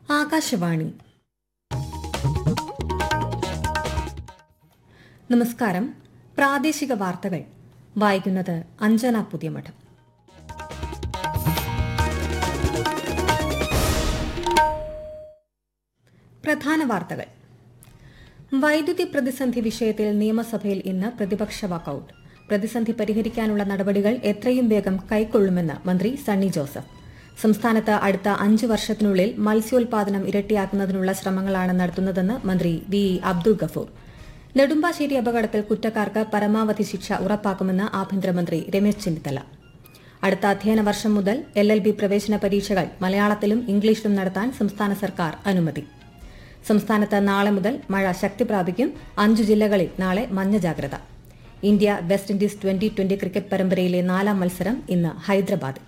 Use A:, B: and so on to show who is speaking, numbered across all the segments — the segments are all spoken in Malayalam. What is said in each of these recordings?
A: ആകാശവാണി നമസ്കാരം പ്രാദേശിക വാർത്തകൾ വായിക്കുന്നത് അഞ്ജന പുതിയമഠം പ്രധാന വാർത്തകൾ വൈദ്യുതി പ്രതിസന്ധി വിഷയത്തിൽ നിയമസഭയിൽ ഇന്ന് പ്രതിപക്ഷ വാക്കൌട്ട് പ്രതിസന്ധി പരിഹരിക്കാനുള്ള നടപടികൾ എത്രയും വേഗം കൈക്കൊള്ളുമെന്ന് മന്ത്രി സണ്ണി ജോസഫ് സംസ്ഥാനത്ത് അടുത്ത അഞ്ച് വർഷത്തിനുള്ളിൽ മത്സ്യോൽപാദനം ഇരട്ടിയാക്കുന്നതിനുള്ള ശ്രമങ്ങളാണ് നടത്തുന്നതെന്ന് മന്ത്രി വി ഇ അബ്ദുൾ ഗഫൂർ നെടുമ്പാശ്ശേരി അപകടത്തിൽ കുറ്റക്കാർക്ക് പരമാവധി ശിക്ഷ ഉറപ്പാക്കുമെന്ന് ആഭ്യന്തരമന്ത്രി രമേശ് ചെന്നിത്തല അടുത്ത അധ്യയന വർഷം മുതൽ എൽ എൽ ബി പ്രവേശന പരീക്ഷകൾ മലയാളത്തിലും ഇംഗ്ലീഷിലും നടത്താൻ സംസ്ഥാന സർക്കാർ അനുമതി സംസ്ഥാനത്ത് നാളെ മുതൽ മഴ ശക്തി പ്രാപിക്കും അഞ്ചു ജില്ലകളിൽ നാളെ മഞ്ഞ ജാഗ്രത India West Indies twenty twenty cricket പരമ്പരയിലെ നാലാം മത്സരം ഇന്ന് ഹൈദരാബാദിൽ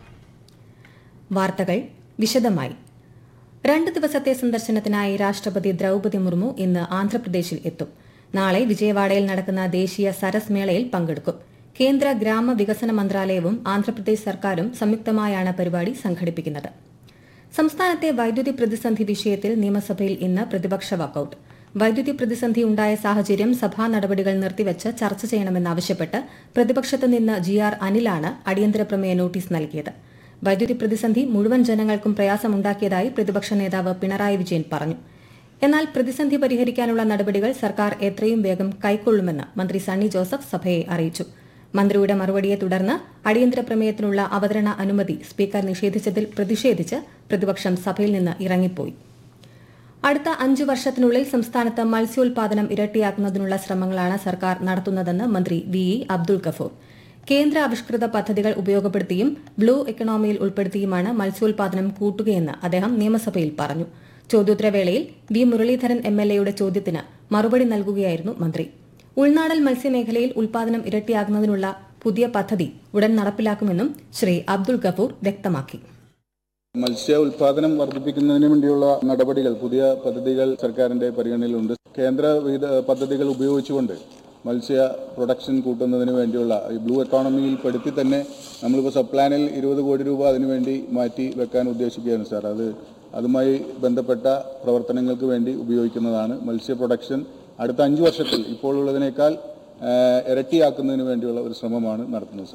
A: വാർത്തകൾ വിശദമായി രണ്ട് ദിവസത്തെ സന്ദർശനത്തിനായി രാഷ്ട്രപതി ദ്രൌപതി മുർമു ഇന്ന് ആന്ധ്രാപ്രദേശിൽ എത്തും നാളെ വിജയവാഡയിൽ നടക്കുന്ന ദേശീയ സരസ് മേളയിൽ പങ്കെടുക്കും കേന്ദ്ര ഗ്രാമവികസന മന്ത്രാലയവും ആന്ധ്രാപ്രദേശ് സർക്കാരും സംയുക്തമായാണ് പരിപാടി സംഘടിപ്പിക്കുന്നത് സംസ്ഥാനത്തെ വൈദ്യുതി പ്രതിസന്ധി വിഷയത്തിൽ നിയമസഭയിൽ ഇന്ന് പ്രതിപക്ഷ വാക്കൌട്ട് വൈദ്യുതി പ്രതിസന്ധി ഉണ്ടായ സാഹചര്യം സഭാ നടപടികൾ നിർത്തിവച്ച് ചർച്ച ചെയ്യണമെന്നാവശ്യപ്പെട്ട് പ്രതിപക്ഷത്ത് നിന്ന് ജി ആർ അനിലാണ് അടിയന്തര പ്രമേയ നോട്ടീസ് നൽകിയത് വൈദ്യുതി പ്രതിസന്ധി മുഴുവൻ ജനങ്ങൾക്കും പ്രയാസമുണ്ടാക്കിയതായി പ്രതിപക്ഷ നേതാവ് പിണറായി വിജയൻ പറഞ്ഞു എന്നാൽ പ്രതിസന്ധി പരിഹരിക്കാനുള്ള നടപടികൾ സർക്കാർ എത്രയും വേഗം കൈക്കൊള്ളുമെന്ന് മന്ത്രി സണ്ണി ജോസഫ് സഭയെ അറിയിച്ചു മന്ത്രിയുടെ മറുപടിയെ തുടർന്ന് അടിയന്തര പ്രമേയത്തിനുള്ള അവതരണ അനുമതി സ്പീക്കർ നിഷേധിച്ചതിൽ പ്രതിഷേധിച്ച് പ്രതിപക്ഷം സഭയിൽ നിന്ന് ഇറങ്ങിപ്പോയി അടുത്ത അഞ്ചു വർഷത്തിനുള്ളിൽ സംസ്ഥാനത്ത് മത്സ്യോൽപാദനം ഇരട്ടിയാക്കുന്നതിനുള്ള ശ്രമങ്ങളാണ് സർക്കാർ നടത്തുന്നതെന്ന് മന്ത്രി വി ഇ അബ്ദുൾ ഗഫൂർ കേന്ദ്ര ആവിഷ്കൃത പദ്ധതികൾ ഉപയോഗപ്പെടുത്തിയും ബ്ലൂ എക്കണോമിയിൽ ഉൾപ്പെടുത്തിയുമാണ് മത്സ്യോൽപാദനം കൂട്ടുകയെന്ന് അദ്ദേഹം നിയമസഭയിൽ പറഞ്ഞു ചോദ്യോത്തരവേളയിൽ വി മുരളീധരൻ എം എൽ എയുടെ ചോദ്യത്തിന് മറുപടി നൽകുകയായിരുന്നു മന്ത്രി ഉൾനാടൻ മത്സ്യമേഖലയിൽ ഉൽപാദനം ഇരട്ടിയാകുന്നതിനുള്ള പുതിയ പദ്ധതി ഉടൻ നടപ്പിലാക്കുമെന്നും ശ്രീ അബ്ദുൾ ഗഫൂർ വ്യക്തമാക്കി
B: മത്സ്യ ഉൽപാദനം വർദ്ധിപ്പിക്കുന്നതിന് വേണ്ടിയുള്ള നടപടികൾ പുതിയ പദ്ധതികൾ സർക്കാരിന്റെ പരിഗണനയിലുണ്ട് കേന്ദ്ര വിവിധ പദ്ധതികൾ ഉപയോഗിച്ചുകൊണ്ട് മത്സ്യ പ്രൊഡക്ഷൻ കൂട്ടുന്നതിന് വേണ്ടിയുള്ള ഈ ബ്ലൂ എക്കോണമിയിൽ പെടുത്തി തന്നെ നമ്മളിപ്പോൾ സബ് പ്ലാനിൽ ഇരുപത് കോടി രൂപ അതിനുവേണ്ടി മാറ്റി വെക്കാൻ ഉദ്ദേശിക്കുകയാണ് സാർ അത് അതുമായി ബന്ധപ്പെട്ട പ്രവർത്തനങ്ങൾക്ക് വേണ്ടി ഉപയോഗിക്കുന്നതാണ് മത്സ്യ പ്രൊഡക്ഷൻ അടുത്ത അഞ്ച് വർഷത്തിൽ ഇപ്പോൾ ഉള്ളതിനേക്കാൾ ആ, ഇരട്ടിയാക്കുന്നതിന് വേണ്ടിയുള്ള ഒരു ശ്രമമാണ് നടത്തുന്നത് സാർ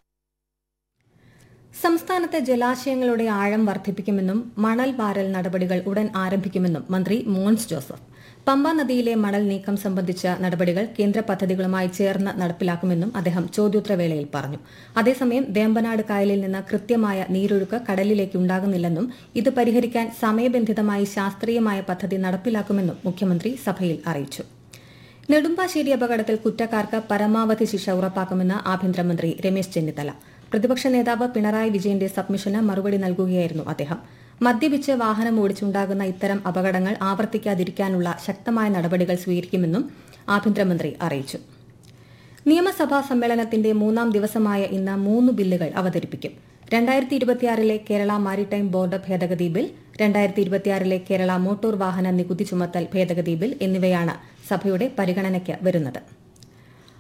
A: സംസ്ഥാനത്തെ ജലാശയങ്ങളുടെ ആഴം വർദ്ധിപ്പിക്കുമെന്നും മണൽ വാരൽ നടപടികൾ ഉടൻ ആരംഭിക്കുമെന്നും മന്ത്രി മോൻസ് ജോസഫ് പമ്പ നദിയിലെ മണൽ നീക്കം സംബന്ധിച്ച നടപടികൾ കേന്ദ്ര പദ്ധതികളുമായി ചേർന്ന് നടപ്പിലാക്കുമെന്നും അദ്ദേഹം ചോദ്യോത്തരവേളയിൽ പറഞ്ഞു അതേസമയം വേമ്പനാട് കായലിൽ നിന്ന് കൃത്യമായ നീരൊഴുക്ക് കടലിലേക്ക് ഉണ്ടാകുന്നില്ലെന്നും ഇത് പരിഹരിക്കാൻ സമയബന്ധിതമായി ശാസ്ത്രീയമായ പദ്ധതി നടപ്പിലാക്കുമെന്നും മുഖ്യമന്ത്രി സഭയിൽ അറിയിച്ചു നെടുമ്പാശ്ശേരി അപകടത്തിൽ കുറ്റക്കാർക്ക് പരമാവധി ശിക്ഷ ഉറപ്പാക്കുമെന്ന് ആഭ്യന്തരമന്ത്രി രമേശ് ചെന്നിത്തല പ്രതിപക്ഷ നേതാവ് പിണറായി വിജയന്റെ സബ്മിഷന് മറുപടി നൽകുകയായിരുന്നു അദ്ദേഹം മദ്യപിച്ച് വാഹനം ഓടിച്ചുണ്ടാകുന്ന ഇത്തരം അപകടങ്ങൾ ആവർത്തിക്കാതിരിക്കാനുള്ള ശക്തമായ നടപടികൾ സ്വീകരിക്കുമെന്നും ആഭ്യന്തരമന്ത്രി അറിയിച്ചു നിയമസഭാ സമ്മേളനത്തിന്റെ മൂന്നാം ദിവസമായ ഇന്ന് മൂന്ന് ബില്ലുകൾ അവതരിപ്പിക്കും രണ്ടായിരത്തി ഇരുപത്തിയാറിലെ കേരള മാരിടൈം ബോർഡ് ഭേദഗതി ബിൽ രണ്ടായിരത്തി ഇരുപത്തിയാറിലെ കേരള മോട്ടോർ വാഹന നികുതി ചുമത്തൽ ഭേദഗതി ബിൽ എന്നിവയാണ് സഭയുടെ പരിഗണനയ്ക്ക് വരുന്നത്